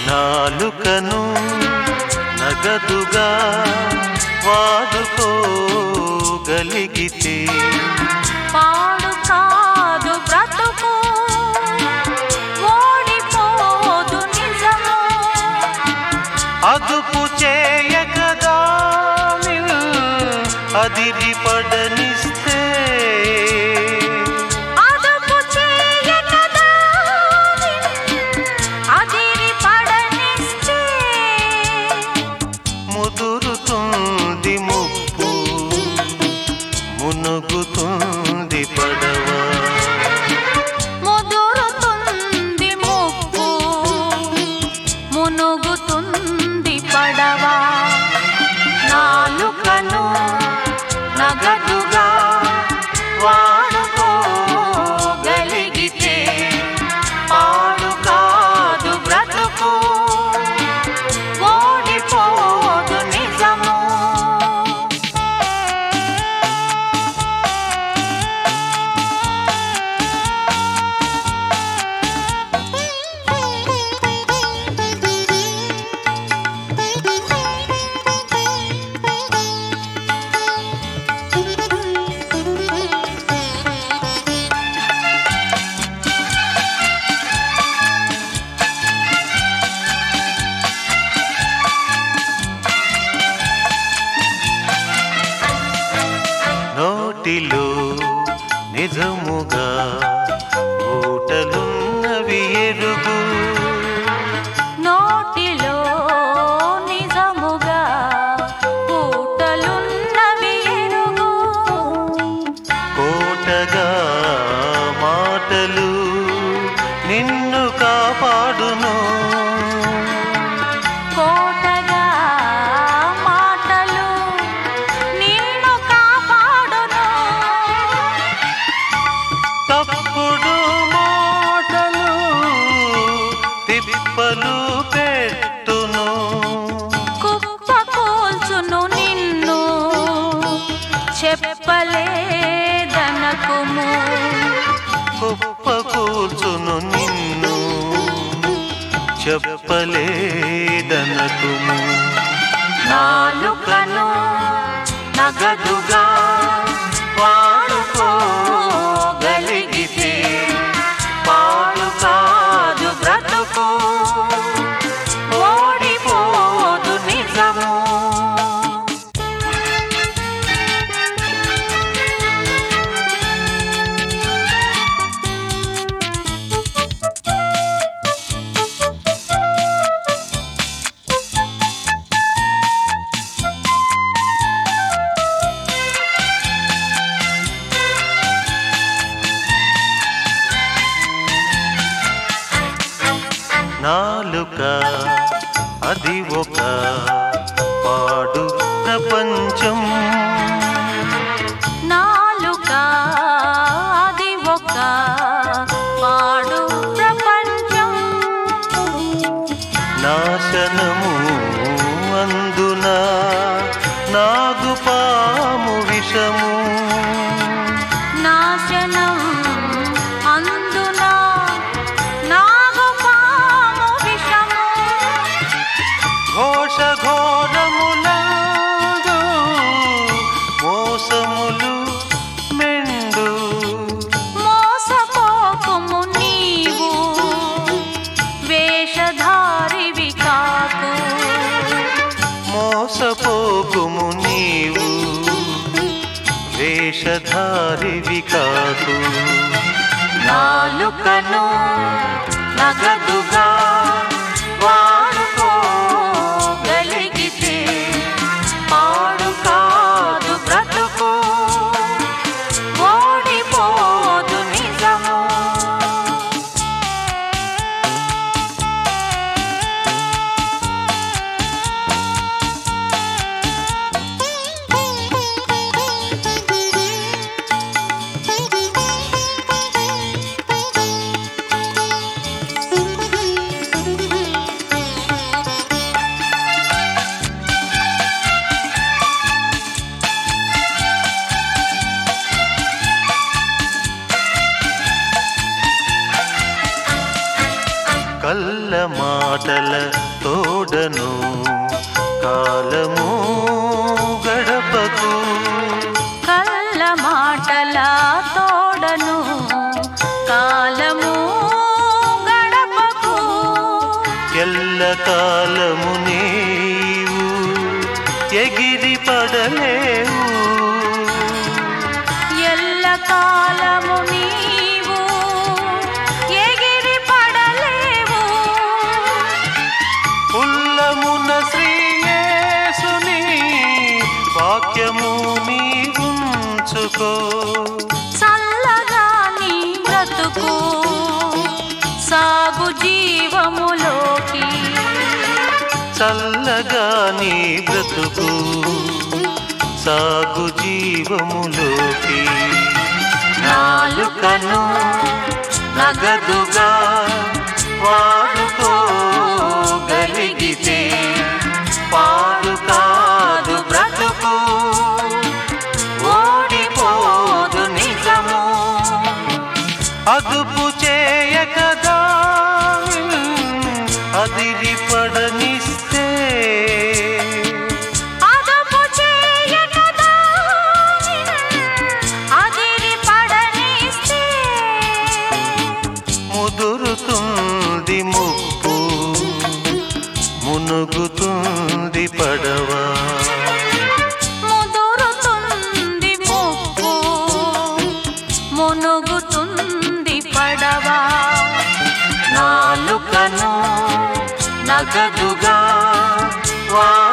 నాలుకను నగదుగా వాడుకోగలిగితే పాడు కాదు బ్రతుకు ఓడిపోదు నిజము అదుపు చేయకదా అదిరి పడనిస్తే అదుపు చేయకదా అదిరి పడనిస్తే ముదురుతుంది ముప్పు మునుగుతుంది పడవ ముదురుతుంది ముప్పు మునుగుతుంది పడవ నాలుకను నగదుగా వాడుకోగలిగితే పాడు కాదు బ్రతుకు ఓడిపోదు నిజము నోటిలో నిజముగా ఊటలున్నవి ఎరుగు నోటిలో నిజముగా పూటలున్నవి ఎరుగు కోటగా మాటలు నిన్ను కాపాడును కోటగా మాటలు నిన్ను కాపాడును తప్పుడు మాటలు తిప్పలు పెట్టును కుప్ప కూల్చును నిన్ను చెప్పలేదనకుము కుప్ప కూర్చును నిన్ను చెప్పలేదనకుము నాలుకను నగదుగా వాడుకోగలిగితే పాడు కాదు బ్రతుకు ఓడిపోదు నిజము నాలుక అది ఒక పాడు ప్రపంచం నాలుక అది ఒక పాడు ప్రపంచం నాశనము అందున నాగుపాము విషము నాశనం అందున నాగుపాము విషము ఘోష ఘోరములందు మోసములు మెండు మోసపోకుము నీవు వేషధారివి కాకు మోసపోకుము నీవు వేషధారివి కాకు నాలుకను నగదుగా వాడుకోగలిగితే పాడు కాదు బ్రతుకు ఓడిపోదు నిజము Thank you. మాటల తోడను కాలము గడపకు కళ్ళ మాటల తోడను కాలము గడపకు ఎల్ల కాలము నీవు ఎగిరి పడలేవు ఎల్ల కాలము నీవు ఎగిరి పడలేవు ఉల్లమున శ్రీయేసుని వాక్యము నీవుంచుకో చల్లగా నీ బ్రతుకు సాగు జీవములోకి చల్లగా నీ బ్రతుకు సాగు జీవములోకి నాలుకను నగదుగా వాడుకోగలిగితే పాడు కాదు బ్రతుకు ఓడిపోదు నిజము అదుపు చేయకదా అదిరి పడనిస్తే అదుపు చేయకదా అదిరి పడనిస్తే ముదురుతుంది ముప్పు మునుగుతుంది పడవా ముదురుతుంది ముప్పు మునుగుతుంది పడవా నాలుకను నగదుగా వా